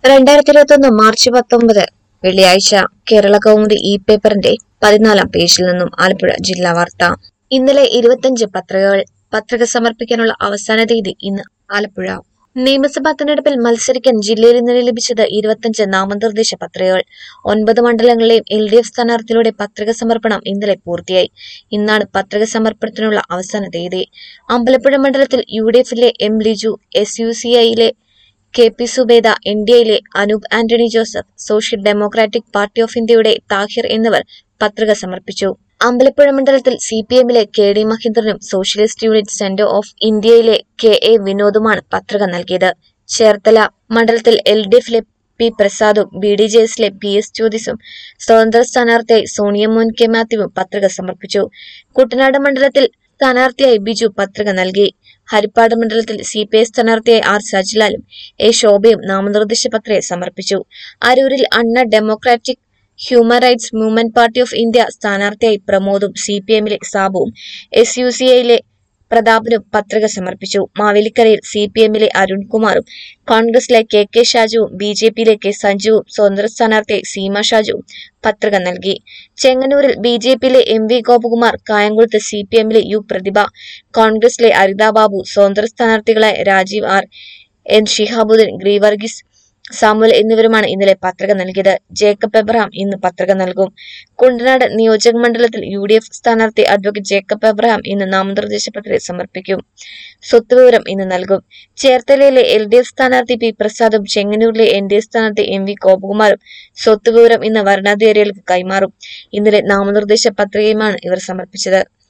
രണ്ടായിരത്തി ഇരുപത്തി ഒന്ന് മാർച്ച് പത്തൊമ്പത് വെള്ളിയാഴ്ച കേരള കൗമുദി ഇ പേപ്പറിന്റെ പതിനാലാം പേജിൽ നിന്നും ആലപ്പുഴ ജില്ലാ വാർത്ത ഇന്നലെ ഇരുപത്തിയഞ്ച് പത്രികകൾ പത്രിക സമർപ്പിക്കാനുള്ള അവസാന തീയതി ഇന്ന് ആലപ്പുഴ നിയമസഭാ തെരഞ്ഞെടുപ്പിൽ മത്സരിക്കാൻ ജില്ലയിൽ ഇന്നലെ ലഭിച്ചത് ഇരുപത്തിയഞ്ച് നാമനിർദ്ദേശ പത്രികകൾ ഒൻപത് മണ്ഡലങ്ങളിലെയും എൽ ഡി എഫ് സ്ഥാനാർത്ഥികളുടെ പത്രിക സമർപ്പണം ഇന്നലെ പൂർത്തിയായി ഇന്നാണ് പത്രിക സമർപ്പണത്തിനുള്ള അവസാന തീയതി അമ്പലപ്പുഴ മണ്ഡലത്തിൽ യു ഡി എഫിലെ M Liju S U C ഐയിലെ K P Subeda N D എയിലെ Anoop Antony Joseph social democratic party of ഇന്ത്യയുടെ താഹിർ എന്നിവർ പത്രിക സമർപ്പിച്ചു അമ്പലപ്പുഴ മണ്ഡലത്തിൽ സി പി എമ്മിലെ കെ ഡി മഹേന്ദ്രനും സോഷ്യലിസ്റ്റ് യൂണിറ്റ് സെന്റർ ഓഫ് ഇന്ത്യയിലെ കെ എ വിനോദുമാണ് പത്രിക നൽകിയത് ചേർത്തല മണ്ഡലത്തിൽ എൽ ഡി എഫിലെ പി പ്രസാദും ബി ഡി ജെ എസിലെ പി എസ് ജ്യോതിസും സ്വതന്ത്ര സ്ഥാനാർത്ഥിയായി സോണിയ മോൻ കെ മാത്യുവും പത്രിക സമർപ്പിച്ചു കുട്ടനാട് മണ്ഡലത്തിൽ സ്ഥാനാർത്ഥിയായി ബിജു പത്രിക നൽകി ഹരിപ്പാട് മണ്ഡലത്തിൽ സി പി ഐ സ്ഥാനാർത്ഥിയായി ആർ സജിലാലും എ ശോഭയും നാമനിർദ്ദേശ പത്രിക സമർപ്പിച്ചു അരൂരിൽ Anna democratic human rights movement party of India സ്ഥാനാർത്ഥിയായി പ്രമോദും സി പി എമ്മിലെ സാബുവും എസ് യു സി ഐയിലെ പ്രതാപനും പത്രിക സമർപ്പിച്ചു മാവേലിക്കരയിൽ സി പി എമ്മിലെ അരുൺകുമാറും കോൺഗ്രസിലെ കെ കെ ഷാജുവും ബി ജെ പിയിലെ കെ സഞ്ജുവും സ്വതന്ത്ര സ്ഥാനാർത്ഥിയായി സീമ ഷാജുവും പത്രിക നൽകി ചെങ്ങന്നൂരിൽ ബി ജെ പിയിലെ എം വി ഗോപകുമാർ കായംകുളത്ത് സി പി എമ്മിലെ യു പ്രതിഭ കോൺഗ്രസിലെ അരിതാ ബാബു സ്വതന്ത്ര സ്ഥാനാർത്ഥികളായ രാജീവ് ആർ എൻ ഷിഹാബുദ്ദീൻ ഗ്രീവർഗീസ് സാമുൽ എന്നിവരുമാണ് ഇന്നലെ പത്രിക നൽകിയത് ജേക്കബ് എബ്രഹാം ഇന്ന് പത്രിക നൽകും കുണ്ടനാട് നിയോജക മണ്ഡലത്തിൽ യു ഡി എഫ് സ്ഥാനാർത്ഥി അഡ്വക്കേറ്റ് ജേക്കബ് എബ്രഹാം ഇന്ന് നാമനിർദ്ദേശ പത്രിക സമർപ്പിക്കും സ്വത്ത് വിവരം ഇന്ന് നൽകും ചേർത്തലയിലെ എൽ ഡി എഫ് സ്ഥാനാർത്ഥി പി പ്രസാദും ചെങ്ങന്നൂരിലെ എൻ ഡി എഫ് സ്ഥാനാർത്ഥി എം വി ഗോപകുമാറും സ്വത്ത് വിവരം ഇന്ന് വരണാധികാരികൾക്ക് കൈമാറും ഇന്നലെ നാമനിർദ്ദേശ പത്രികയുമാണ് ഇവർ സമർപ്പിച്ചത്